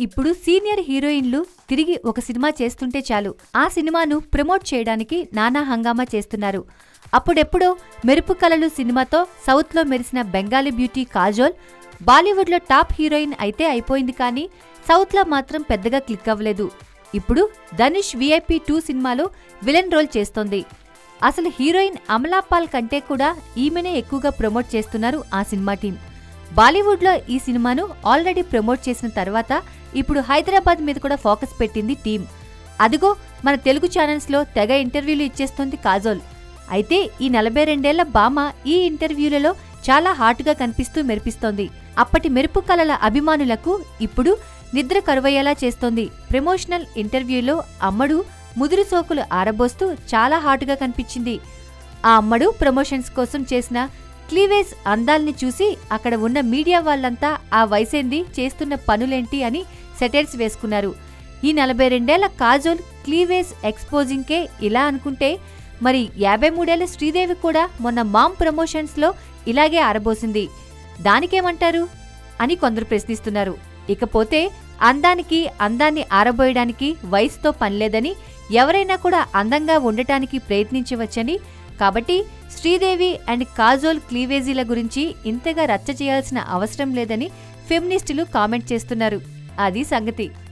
ఇప్పుడు సీనియర్ హీరోయిన్లు తిరిగి ఒక సినిమా చేస్తుంటే చాలు ఆ సినిమాను ప్రమోట్ చేయడానికి నానా హంగామా చేస్తున్నారు అప్పుడెప్పుడో మెరుపు కలలు సినిమాతో సౌత్లో మెరిసిన బెంగాలీ బ్యూటీ కాజోల్ బాలీవుడ్లో టాప్ హీరోయిన్ అయితే అయిపోయింది కానీ సౌత్లో మాత్రం పెద్దగా క్లిక్ అవ్వలేదు ఇప్పుడు ధనుష్ విఐపి టూ సినిమాలో విలన్ రోల్ చేస్తోంది అసలు హీరోయిన్ అమలాపాల్ కంటే కూడా ఈమెనే ఎక్కువగా ప్రమోట్ చేస్తున్నారు ఆ సినిమా టీం బాలీవుడ్లో ఈ సినిమాను ఆల్రెడీ ప్రమోట్ చేసిన తర్వాత ఇప్పుడు హైదరాబాద్ మీద కూడా ఫోకస్ పెట్టింది టీం అదిగో మన తెలుగు ఛానల్స్లో తెగ ఇంటర్వ్యూలు ఇచ్చేస్తోంది కాజోల్ అయితే ఈ నలభై రెండేళ్ల బామ ఈ ఇంటర్వ్యూలలో చాలా హాట్గా కనిపిస్తూ మెరిపిస్తోంది అప్పటి మెరుపు కలల అభిమానులకు ఇప్పుడు నిద్ర కరువయ్యేలా చేస్తోంది ప్రమోషనల్ ఇంటర్వ్యూలో అమ్మడు ముదురు సోకులు ఆరబోస్తూ చాలా హాట్గా కనిపించింది ఆ అమ్మడు ప్రమోషన్స్ కోసం చేసిన క్లీవేజ్ అందాల్ని చూసి అక్కడ ఉన్న మీడియా వాళ్ళంతా ఆ వయసేంది చేస్తున్న పనులేంటి అని సెటైర్స్ వేసుకున్నారు ఈ నలభై రెండేళ్ల కాజోల్ క్లీవేజ్ ఎక్స్పోజింగ్కే ఇలా అనుకుంటే మరి యాభై మూడేళ్ల శ్రీదేవి కూడా మొన్న మామ్ ప్రమోషన్స్లో ఇలాగే ఆరబోసింది దానికేమంటారు అని కొందరు ప్రశ్నిస్తున్నారు ఇకపోతే అందానికి అందాన్ని ఆరబోయడానికి వయసుతో పనిలేదని ఎవరైనా కూడా అందంగా ఉండటానికి ప్రయత్నించవచ్చని కాబట్టి శ్రీదేవి అండ్ కాజోల్ క్లీవేజీల గురించి ఇంతగా రచ్చ చేయాల్సిన అవసరం లేదని ఫెమినిస్టులు కామెంట్ చేస్తున్నారు అది సంగతి